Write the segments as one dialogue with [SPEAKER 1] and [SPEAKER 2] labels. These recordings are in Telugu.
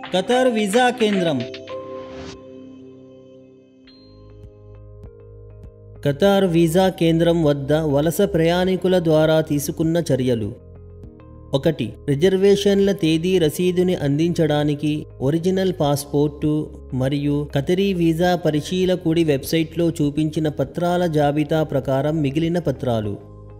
[SPEAKER 1] ఖతార్ వీసా కేంద్రం ఖతార్ వీసా కేంద్రం వద్ద వలస ప్రయాణికుల ద్వారా తీసుకున్న చర్యలు ఒకటి రిజర్వేషన్ల తేదీ రసీదుని అందించడానికి ఒరిజినల్ పాస్పోర్టు మరియు ఖతరీ వీసా పరిశీలకుడి వెబ్సైట్లో చూపించిన పత్రాల జాబితా ప్రకారం మిగిలిన పత్రాలు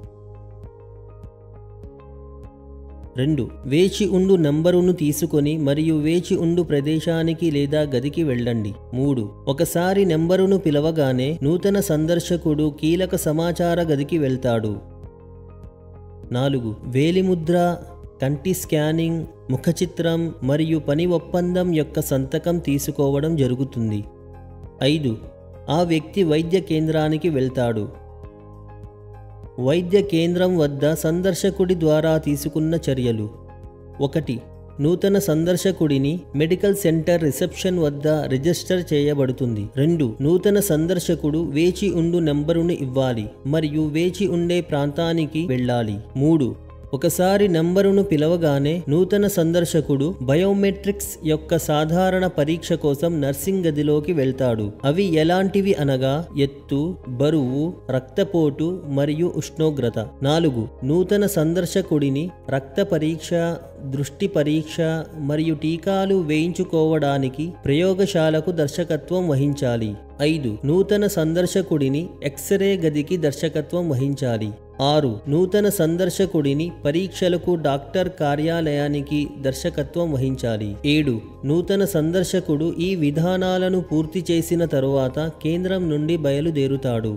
[SPEAKER 1] రెండు వేచి ఉండు నంబరును తీసుకొని మరియు వేచి ఉండు ప్రదేశానికి లేదా గదికి వెళ్ళండి మూడు ఒకసారి నెంబరును పిలవగానే నూతన సందర్శకుడు కీలక సమాచార గదికి వెళ్తాడు నాలుగు వేలిముద్ర కంటి స్కానింగ్ ముఖచిత్రం మరియు పని ఒప్పందం యొక్క సంతకం తీసుకోవడం జరుగుతుంది ఐదు ఆ వ్యక్తి వైద్య కేంద్రానికి వెళ్తాడు వైద్య కేంద్రం వద్ద సందర్శకుడి ద్వారా తీసుకున్న చర్యలు ఒకటి నూతన సందర్శకుడిని మెడికల్ సెంటర్ రిసెప్షన్ వద్ద రిజిస్టర్ చేయబడుతుంది రెండు నూతన సందర్శకుడు వేచి ఉండు నెంబరును ఇవ్వాలి మరియు వేచి ఉండే ప్రాంతానికి వెళ్ళాలి మూడు ఒకసారి నంబరును పిలవగానే నూతన సందర్శకుడు బయోమెట్రిక్స్ యొక్క సాధారణ పరీక్ష కోసం నర్సింగ్ గదిలోకి వెళ్తాడు అవి ఎలాంటివి అనగా ఎత్తు బరువు రక్తపోటు మరియు ఉష్ణోగ్రత నాలుగు నూతన సందర్శకుడిని రక్త పరీక్ష దృష్టి పరీక్ష మరియు టీకాలు వేయించుకోవడానికి ప్రయోగశాలకు దర్శకత్వం వహించాలి ఐదు నూతన సందర్శకుడిని ఎక్స్రే గదికి దర్శకత్వం వహించాలి ఆరు నూతన సందర్శకుడిని పరీక్షలకు డాక్టర్ కార్యాలయానికి దర్శకత్వం వహించాలి ఏడు నూతన సందర్శకుడు ఈ విధానాలను పూర్తి చేసిన తరువాత కేంద్రం నుండి బయలుదేరుతాడు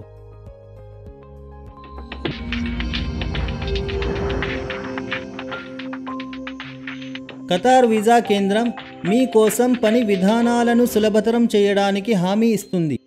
[SPEAKER 1] ఖతార్ వీసా కేంద్రం మీ కోసం పని విధానాలను సులభతరం చేయడానికి హామీ ఇస్తుంది